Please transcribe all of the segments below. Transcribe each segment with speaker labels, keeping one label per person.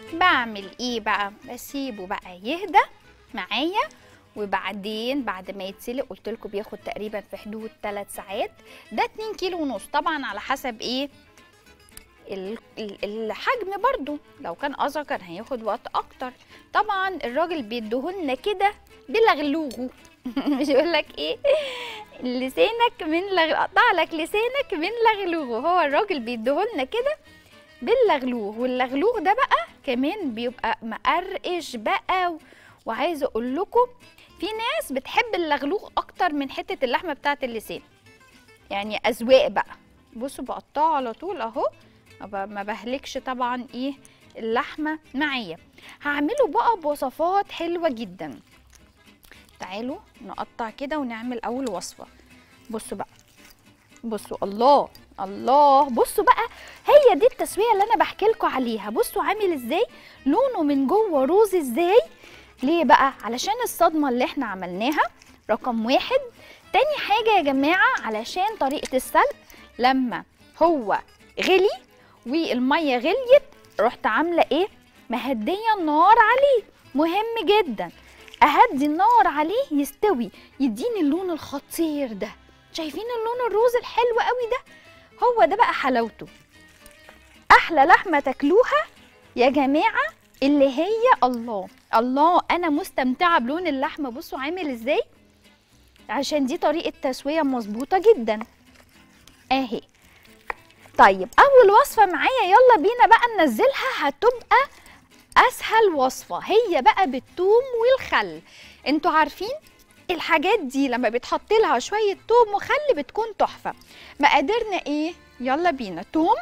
Speaker 1: بعمل ايه بقى بسيبه بقى يهدى معايا وبعدين بعد ما يتسلق قلت لكم بياخد تقريبا في حدود 3 ساعات ده 2 كيلو ونص طبعا على حسب ايه ال- ال- الحجم برضو لو كان اصغر كان هياخد وقت اكتر طبعا الراجل بيديهولنا كده بلغلوغه مش يقول لك ايه لسانك من لغ... قطع لك لسانك من لغلوغه هو الراجل بيديهولنا كده باللغلوغ واللغلوغ ده بقى كمان بيبقى مقرقش بقى و... وعايزه اقول لكم في ناس بتحب اللغلوغ اكتر من حته اللحمه بتاعه اللسان يعني اذواق بقى بصوا بقطعه على طول اهو ما ب- ما بهلكش طبعا ايه اللحمه معايا هعمله بقى بوصفات حلوه جدا تعالوا نقطع كده ونعمل اول وصفه بصوا بقى بصوا الله الله بصوا بقى هي دي التسويه اللي انا بحكي لكم عليها بصوا عامل ازاي لونه من جوه روز ازاي ليه بقى علشان الصدمه اللي احنا عملناها رقم واحد تاني حاجه يا جماعه علشان طريقه السلق لما هو غلي والميه غليت رحت عامله ايه مهديه النار عليه مهم جدا اهدي النار عليه يستوي يديني اللون الخطير ده شايفين اللون الروز الحلو قوي ده هو ده بقى حلاوته احلى لحمه تاكلوها يا جماعه اللي هي الله الله انا مستمتعه بلون اللحمه بصوا عامل ازاي عشان دي طريقه تسويه مظبوطه جدا اهي طيب اول وصفه معايا يلا بينا بقى ننزلها هتبقى اسهل وصفه هي بقى بالثوم والخل انتوا عارفين الحاجات دي لما بيتحط لها شويه توم وخل بتكون تحفه مقاديرنا ايه يلا بينا توم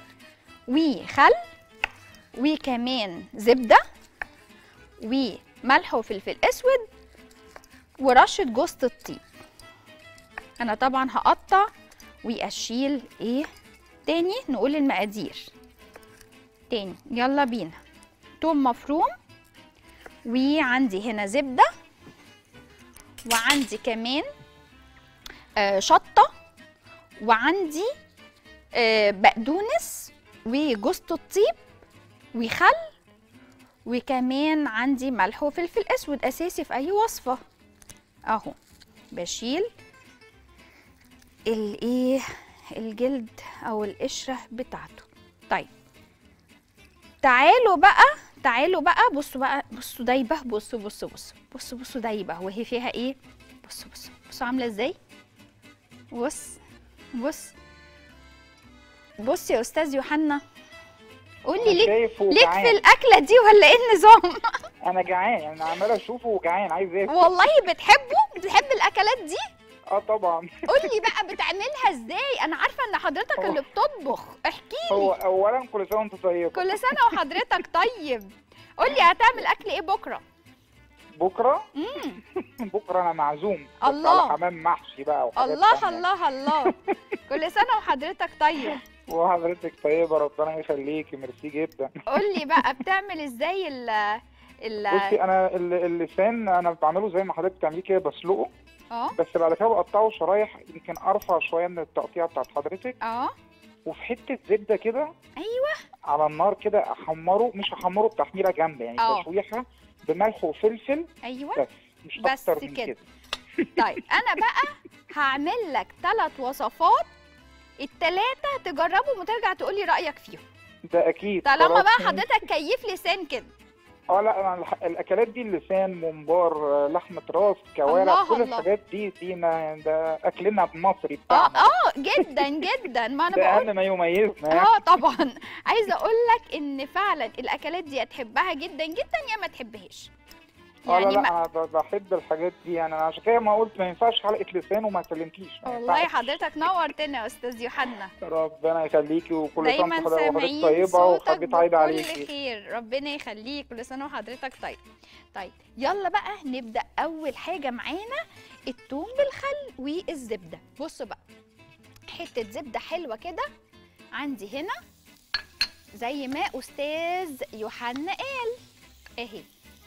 Speaker 1: وخل وكمان زبده وملح وفلفل اسود ورشه جوز الطيب انا طبعا هقطع واشيل ايه تاني نقول المقادير تاني يلا بينا توم مفروم وعندي هنا زبده وعندي كمان آه شطه وعندي آه بقدونس وجوز الطيب وخل وكمان عندي ملح وفلفل اسود اساسي في اي وصفه اهو بشيل الايه الجلد او القشره بتاعته طيب تعالوا بقى تعالوا بقى بصوا بقى بصوا دايبه بصوا بصوا بصوا بصوا بصوا دايبه وهي فيها ايه بصوا بصوا بصوا عامله ازاي بص بص بص يا استاذ يوحنا قولي
Speaker 2: أنا
Speaker 1: ليك
Speaker 2: شايفه
Speaker 1: ليك
Speaker 2: جعان.
Speaker 1: في الاكله دي ولا ايه النظام
Speaker 2: انا جعان انا عمال اشوفه وجعان عايز اكل
Speaker 1: والله بتحبه بتحب الاكلات دي
Speaker 2: اه طبعا
Speaker 1: قولي بقى بتعملها ازاي انا عارفه ان حضرتك
Speaker 2: هو-
Speaker 1: اللي بتطبخ احكي
Speaker 2: هو
Speaker 1: لي
Speaker 2: اولا كل سنه وانت طيب
Speaker 1: كل سنه وحضرتك طيب قولي هتعمل اكل ايه بكره
Speaker 2: بكره
Speaker 1: امم
Speaker 2: بكره انا معزوم بس
Speaker 1: الله.
Speaker 2: على حمام محشي بقى وحاجات
Speaker 1: الله
Speaker 2: تانية.
Speaker 1: الله الله كل سنه وحضرتك طيب
Speaker 2: وحضرتك طيبه ربنا يخليكي ميرسي جدا
Speaker 1: قولي بقى بتعمل ازاي ال ال
Speaker 2: بصي انا ال- اللسان انا بعمله زي ما حضرتك بتعمليه كده بسلقه
Speaker 1: اه
Speaker 2: بس بعد كده بقطعه شرايح يمكن ارفع شويه من التقطيع بتاعت حضرتك
Speaker 1: اه
Speaker 2: وفي حته زبده كده
Speaker 1: ايوه
Speaker 2: على النار كده احمره مش احمره بتحميره جامده يعني
Speaker 1: آه.
Speaker 2: تشويحه بملح وفلفل
Speaker 1: ايوه
Speaker 2: بس مش
Speaker 1: بس
Speaker 2: اكتر من
Speaker 1: كده.
Speaker 2: كده
Speaker 1: طيب انا بقى هعمل لك ثلاث وصفات التلاتة تجربهم وترجع تقولي رأيك فيهم
Speaker 2: ده اكيد
Speaker 1: طالما
Speaker 2: خلاص.
Speaker 1: بقى حضرتك كيف لسان كده
Speaker 2: اه لا انا الح- الاكلات دي اللسان ممبار آه، لحمه راس كوارع
Speaker 1: الله
Speaker 2: كل
Speaker 1: الله.
Speaker 2: الحاجات دي دي ما ده اكلنا المصري
Speaker 1: اه
Speaker 2: بتاعنا
Speaker 1: اه جدا جدا ما انا
Speaker 2: ده
Speaker 1: بقول
Speaker 2: اهم ما يميزنا يعني.
Speaker 1: اه طبعا عايزه اقول لك ان فعلا الاكلات دي هتحبها جدا جدا يا ما تحبهاش
Speaker 2: اه لا
Speaker 1: يعني
Speaker 2: لا
Speaker 1: ما
Speaker 2: انا ب- بحب الحاجات دي يعني انا عشان كده ما قلت ما ينفعش حلقه لسان وما كلمتيش ما
Speaker 1: والله
Speaker 2: ينفعش.
Speaker 1: حضرتك نورتنا يا استاذ يوحنا
Speaker 2: ربنا يخليكي وكل سنه
Speaker 1: دايما
Speaker 2: وانت حضرتك
Speaker 1: سامعين
Speaker 2: طيبه
Speaker 1: صوتك
Speaker 2: وحاجات عايده
Speaker 1: بكل
Speaker 2: عليكي
Speaker 1: خير ربنا يخليك كل سنه وحضرتك طيب طيب يلا بقى نبدا اول حاجه معانا الثوم بالخل والزبده بصوا بقى حته زبده حلوه كده عندي هنا زي ما استاذ يوحنا قال اهي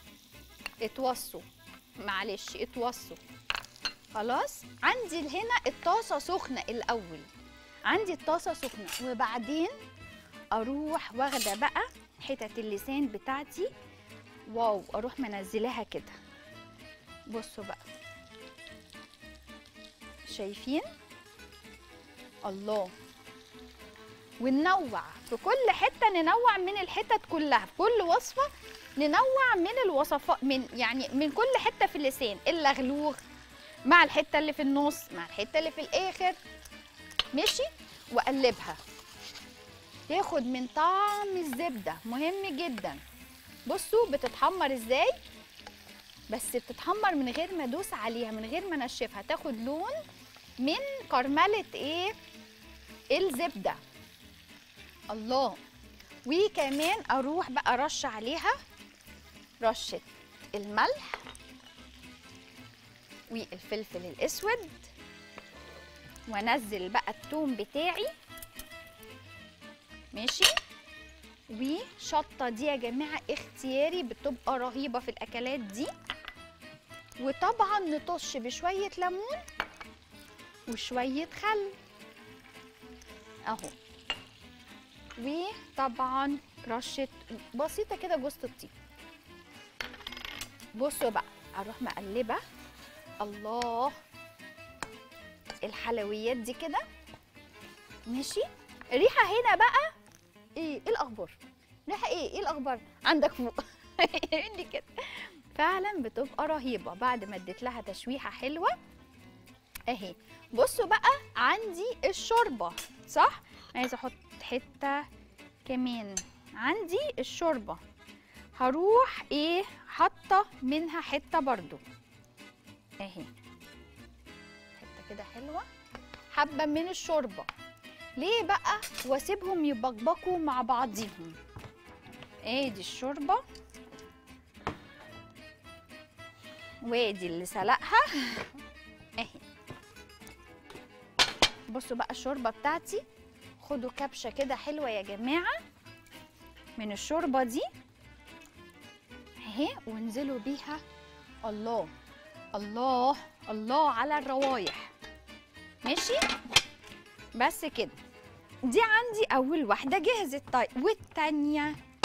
Speaker 1: اتوصوا معلش اتوصوا خلاص عندي هنا الطاسه سخنه الاول عندي الطاسه سخنه وبعدين اروح واخده بقى حتت اللسان بتاعتي واو اروح منزلاها كده بصوا بقى شايفين الله وننوع في كل حته ننوع من الحتت كلها في كل وصفه ننوع من الوصفات من يعني من كل حته في اللسان اللغلوغ مع الحته اللي في النص مع الحته اللي في الاخر ماشي واقلبها تاخد من طعم الزبده مهم جدا بصوا بتتحمر ازاي بس بتتحمر من غير ما ادوس عليها من غير ما انشفها تاخد لون من كرمله ايه الزبده الله وكمان اروح بقى رش عليها رشه الملح والفلفل الاسود وانزل بقى التوم بتاعي ماشي وشطه دي يا جماعه اختياري بتبقى رهيبه في الاكلات دي وطبعا نطش بشويه ليمون وشويه خل اهو وطبعا رشه بسيطه كده جوز الطيب بصوا بقى اروح مقلبه الله الحلويات دي كده ماشي ريحه هنا بقى ايه ايه الاخبار ريحه ايه ايه الاخبار عندك فوق عندي كده فعلا بتبقى رهيبه بعد ما اديت لها تشويحه حلوه اهي بصوا بقى عندي الشوربه صح عايزه احط حته كمان عندي الشوربه هروح ايه حاطه منها حته برضو اهي حته كده حلوه حبه من الشوربه ليه بقى واسيبهم يبقبقوا مع بعضيهم ادي الشوربه وادي اللي سلقها اهي بصوا بقى الشوربه بتاعتي خدوا كبشه كده حلوه يا جماعه من الشوربه دي اهي وانزلوا بيها الله الله الله على الروايح ماشي بس كده دي عندي اول واحده جهزت طيب والتانيه